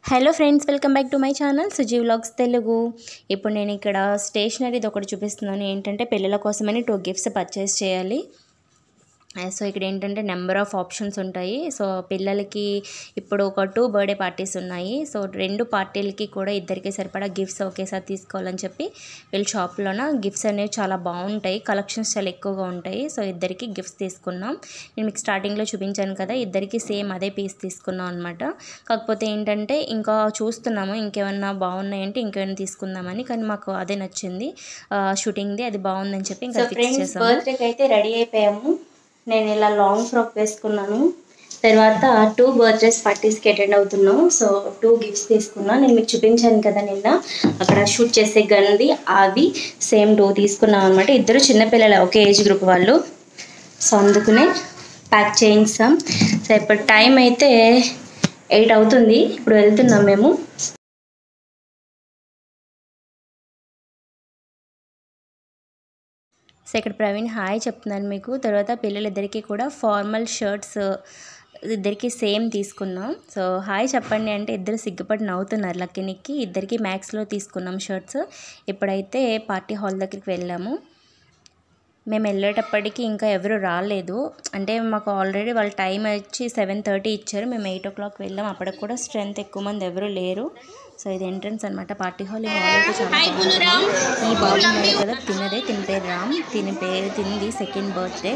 Hello friends welcome back to my channel Suji vlogs Telugu ఇప్పుడు నేను ఇక్కడ స్టేషనరీది ఒకటి చూపిస్తున్నాను ఏంటంటే పిల్లల కోసమని టూ గిఫ్ట్స్ పర్చేస్ చేయాలి సో ఇక్కడ ఏంటంటే నెంబర్ ఆఫ్ ఆప్షన్స్ ఉంటాయి సో పిల్లలకి ఇప్పుడు ఒక టూ బర్త్డే పార్టీస్ ఉన్నాయి సో రెండు పార్టీలకి కూడా ఇద్దరికి సరిపడా గిఫ్ట్స్ ఒకేసారి తీసుకోవాలని చెప్పి వీళ్ళ షాప్లోన గిఫ్ట్స్ అనేవి చాలా బాగుంటాయి కలెక్షన్స్ చాలా ఎక్కువగా ఉంటాయి సో ఇద్దరికి గిఫ్ట్స్ తీసుకున్నాం నేను మీకు స్టార్టింగ్లో చూపించాను కదా ఇద్దరికి సేమ్ అదే పీస్ తీసుకున్నాం అనమాట కాకపోతే ఏంటంటే ఇంకా చూస్తున్నాము ఇంకేమన్నా బాగున్నాయంటే ఇంకేమైనా తీసుకుందామని కానీ మాకు అదే నచ్చింది షూటింగ్ది అది బాగుందని చెప్పి ఇంకా ఫిక్స్ చేసాము బర్త్డేకి అయితే రెడీ అయిపోయాము నేను ఇలా లాంగ్ ఫ్రాక్ వేసుకున్నాను తర్వాత టూ బర్త్డేస్ పార్టీస్కి అటెండ్ అవుతున్నాం సో టూ గిఫ్ట్స్ తీసుకున్నా నేను మీకు చూపించాను కదా నిన్న అక్కడ షూట్ చేసే గన్ది అవి సేమ్ టూ తీసుకున్నాం అనమాట ఇద్దరు చిన్నపిల్లలు ఒకే ఏజ్ గ్రూప్ వాళ్ళు సో అందుకనే ప్యాక్ చేయించాం సో ఇప్పుడు టైం అయితే ఎయిట్ అవుతుంది ఇప్పుడు వెళ్తున్నాం మేము సో ఇక్కడ ప్రవీణ్ హాయ్ చెప్తున్నాను మీకు తర్వాత పిల్లలిద్దరికీ కూడా ఫార్మల్ షర్ట్స్ ఇద్దరికి సేమ్ తీసుకున్నాం సో హాయ్ చెప్పండి అంటే ఇద్దరు సిగ్గుపడి నవ్వుతున్నారు లక్కీనికి ఇద్దరికి మ్యాక్స్లో తీసుకున్నాం షర్ట్స్ ఇప్పుడైతే పార్టీ హాల్ దగ్గరికి వెళ్ళాము మేము వెళ్ళేటప్పటికి ఇంకా ఎవరు రాలేదు అంటే మాకు ఆల్రెడీ వాళ్ళ టైం వచ్చి సెవెన్ థర్టీ ఇచ్చారు మేము ఎయిట్ ఓ క్లాక్ వెళ్ళాం అప్పటికి కూడా స్ట్రెంత్ ఎక్కువ మంది ఎవరు లేరు సో ఇది ఎంట్రన్స్ అనమాట పార్టీ హాల్ ఈ హాల్ అయితే చాలా బాగుంటుంది ఈ బాబు ఉన్నాడు కదా తినదే తిన పేరు రామ్ తిన పేరు తింది సెకండ్ బర్త్డే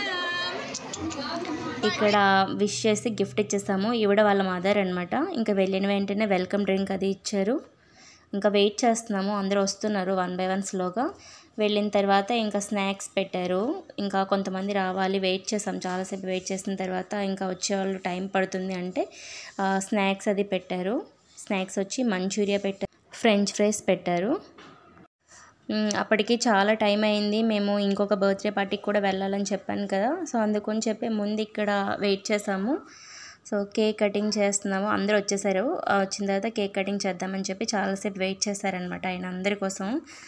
ఇక్కడ విష్ చేసి గిఫ్ట్ ఇచ్చేసాము ఈవిడ వాళ్ళ మదర్ అనమాట ఇంకా వెళ్ళిన వెంటనే వెల్కమ్ డ్రింక్ అది ఇచ్చారు ఇంకా వెయిట్ చేస్తున్నాము అందరూ వస్తున్నారు వన్ బై వన్ స్లోగా వెళ్ళిన తర్వాత ఇంకా స్నాక్స్ పెట్టారు ఇంకా కొంతమంది రావాలి వెయిట్ చేసాం చాలాసేపు వెయిట్ చేసిన తర్వాత ఇంకా వచ్చేవాళ్ళు టైం పడుతుంది అంటే స్నాక్స్ అది పెట్టారు స్నాక్స్ వచ్చి మంచూరియా పెట్టారు ఫ్రెంచ్ ఫ్రైస్ పెట్టారు అప్పటికి చాలా టైం అయింది మేము ఇంకొక బర్త్డే పార్టీకి కూడా వెళ్ళాలని చెప్పాను కదా సో అందుకని చెప్పి ముందు ఇక్కడ వెయిట్ చేసాము సో కేక్ కటింగ్ చేస్తున్నాము అందరూ వచ్చేసారు వచ్చిన తర్వాత కేక్ కటింగ్ చేద్దామని చెప్పి చాలాసేపు వెయిట్ చేశారనమాట ఆయన అందరి కోసం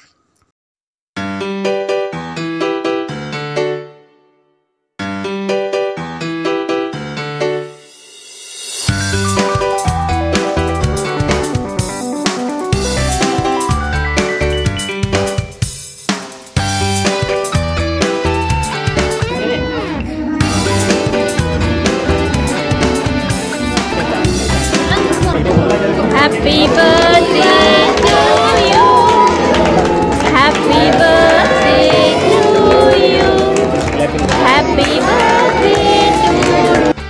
Happy birthday to you. Happy birthday to you. Happy birthday to you.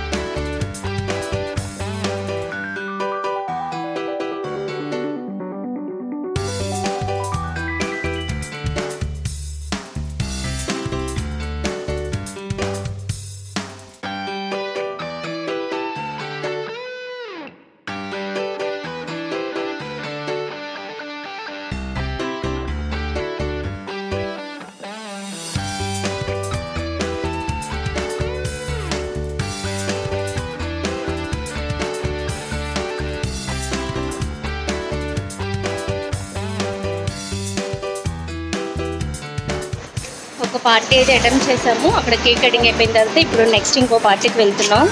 ఒక పార్టీ అయితే అటెంప్ట్ చేసాము అక్కడ కేక్ కటింగ్ అయిపోయిన తర్వాత ఇప్పుడు నెక్స్ట్ ఇంకో పార్టీకి వెళ్తున్నాం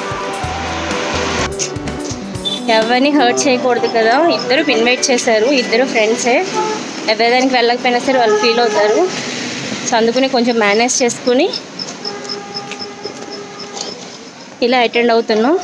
ఎవరిని హర్ట్ చేయకూడదు కదా ఇద్దరు ఇన్వైట్ చేశారు ఇద్దరు ఫ్రెండ్సే ఎవరిదానికి వెళ్ళకపోయినా సరే వాళ్ళు ఫీల్ అవుతారు సో అందుకని కొంచెం మేనేజ్ చేసుకుని ఇలా అటెండ్ అవుతున్నాం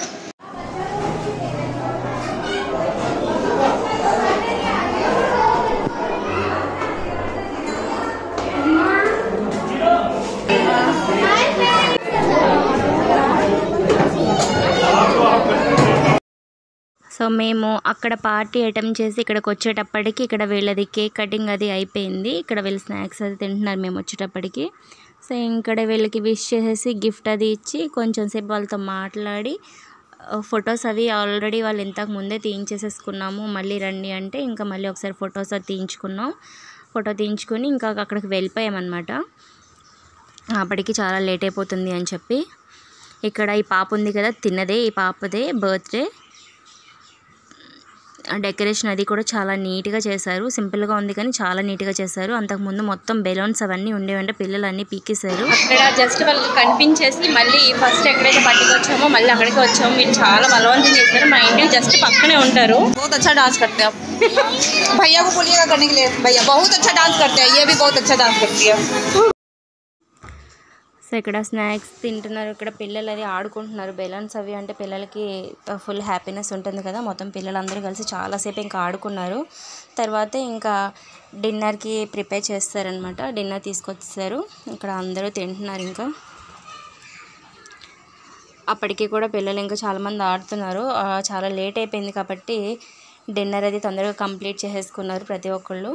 సో మేము అక్కడ పార్టీ అటెంప్ట్ చేసి ఇక్కడికి వచ్చేటప్పటికి ఇక్కడ వీళ్ళది కేక్ కటింగ్ అది అయిపోయింది ఇక్కడ వీళ్ళు స్నాక్స్ అది తింటున్నారు మేము వచ్చేటప్పటికి సో ఇక్కడ వీళ్ళకి విష్ చేసేసి గిఫ్ట్ అది ఇచ్చి కొంచెం సేపు వాళ్ళతో మాట్లాడి ఫొటోస్ అవి ఆల్రెడీ వాళ్ళు ఇంతకు ముందే తీయించేసేసుకున్నాము మళ్ళీ రండి అంటే ఇంకా మళ్ళీ ఒకసారి ఫొటోస్ అది తీయించుకున్నాం ఫోటో తీయించుకొని ఇంకా అక్కడికి వెళ్ళిపోయామన్నమాట అప్పటికి చాలా లేట్ అయిపోతుంది అని చెప్పి ఇక్కడ ఈ పాప ఉంది కదా తిన్నదే ఈ పాపదే బర్త్డే డెకరేషన్ అది కూడా చాలా నీట్గా చేశారు సింపుల్గా ఉంది కానీ చాలా నీట్గా చేశారు అంతకుముందు మొత్తం బెలూన్స్ అవన్నీ ఉండేవంటే పిల్లలు అన్నీ పీకేశారు అక్కడ జస్ట్ వాళ్ళకి కనిపించేసి మళ్ళీ ఫస్ట్ ఎక్కడైతే పట్టుకు వచ్చామో మళ్ళీ అక్కడికి వచ్చాము మీరు చాలా బలవంతం చేశారు మా ఇంటికి జస్ట్ పక్కనే ఉంటారు बहुत अच्छा डांस करते हैं आप भैया को बोलिएगा करने के लिए भैया बहुत अच्छा डांस करते हैं ये भी बहुत अच्छा डांस करती है సో ఇక్కడ స్నాక్స్ తింటున్నారు ఇక్కడ పిల్లలు అది ఆడుకుంటున్నారు బెలూన్స్ అవి అంటే పిల్లలకి ఫుల్ హ్యాపీనెస్ ఉంటుంది కదా మొత్తం పిల్లలందరూ కలిసి చాలాసేపు ఇంకా ఆడుకున్నారు తర్వాత ఇంకా డిన్నర్కి ప్రిపేర్ చేస్తారనమాట డిన్నర్ తీసుకొచ్చేసారు ఇక్కడ అందరూ తింటున్నారు ఇంకా అప్పటికి కూడా పిల్లలు ఇంకా చాలామంది ఆడుతున్నారు ఆ, చాలా లేట్ అయిపోయింది కాబట్టి డిన్నర్ అది తొందరగా కంప్లీట్ చేసేసుకున్నారు ప్రతి ఒక్కళ్ళు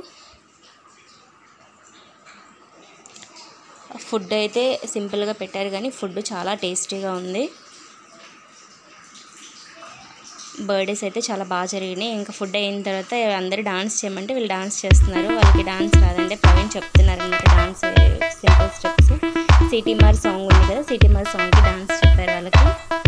ఫుడ్ అయితే సింపుల్గా పెట్టారు కానీ ఫుడ్ చాలా టేస్టీగా ఉంది బర్త్డేస్ అయితే చాలా బాగా జరిగినాయి ఇంకా ఫుడ్ అయిన తర్వాత అందరూ డాన్స్ చేయమంటే వీళ్ళు డాన్స్ చేస్తున్నారు వాళ్ళకి డాన్స్ రాదంటే ప్రవీణ్ చెప్తున్నారు అనమాట dance simple steps Seeti Maar song ఉంది కదా సిటీ మార్ సాంగ్కి డాన్స్ చెప్పారు వాళ్ళకి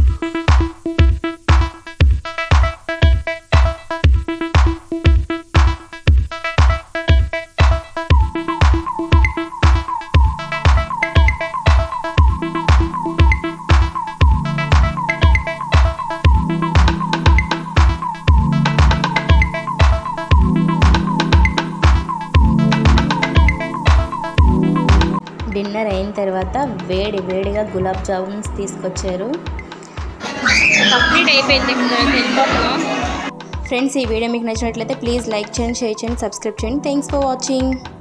డిన్నర్ అయిన తర్వాత వేడి వేడిగా గులాబ్ జామున్స్ తీసుకొచ్చారు కంప్లీట్ అయిపోయింది ఇప్పుడు మేము వెళ్ళిపోతున్నాం ఫ్రెండ్స్ ఈ వీడియో మీకు నచ్చినట్లయితే ప్లీజ్ లైక్ చేయండి షేర్ చేయండి సబ్స్క్రైబ్ చేయండి థ్యాంక్స్ ఫర్ వాచింగ్